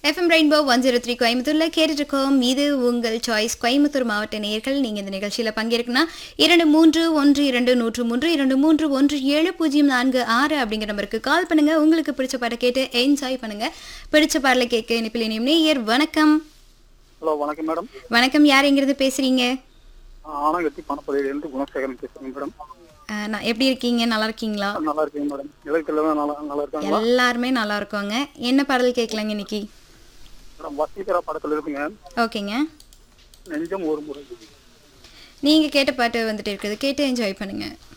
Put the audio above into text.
FM Rainbow one zero three கோயம்புத்தூரில் கேட்டுருக்கோம் இது உங்கள் சாய்ஸ் கோயம்புத்தூர் மாவட்ட நேயர்கள் நீங்கள் இந்த நிகழ்ச்சியில் பங்கேற்கணும்னா இரண்டு மூன்று ஒன்று இரண்டு நூற்று மூன்று இரண்டு மூன்று ஒன்று ஏழு பூஜ்ஜியம் நான்கு ஆறு அப்படிங்கிற நம்பருக்கு கால் பண்ணுங்க உங்களுக்கு பிடிச்ச பாட்டை கேட்டு என்ஜாய் பண்ணுங்க பிடிச்ச பாடலை கேட்க இனிப்பில் இனியும் நேயர் வணக்கம் ஹலோ வணக்கம் மேடம் வணக்கம் யார் எங்கிறது பேசுறீங்க ஆனகத்தி பணப்பதிவிலிருந்து குணசேகரன் பேசுறேன் மேடம் அஹ், நான் எப்படி இருக்கீங்க நல்லா இருக்கீங்களா நல்லா இருக்கீங்க மேடம் நிலையத்தில் நல்லா நல்லா இருக்காங்களா எல்லாருமே நல்லா இருக்கோங்க என்ன பாடல் கேட்கலாங்க இன்னைக்கு மேடம் வசீகரா படத்தில் இருக்குங்க ஓகேங்க நெஞ்சம் ஒரு முறை நீங்கள் கேட்ட பாட்டு வந்துட்டு இருக்குது கேட்டு என்ஜாய் பண்ணுங்க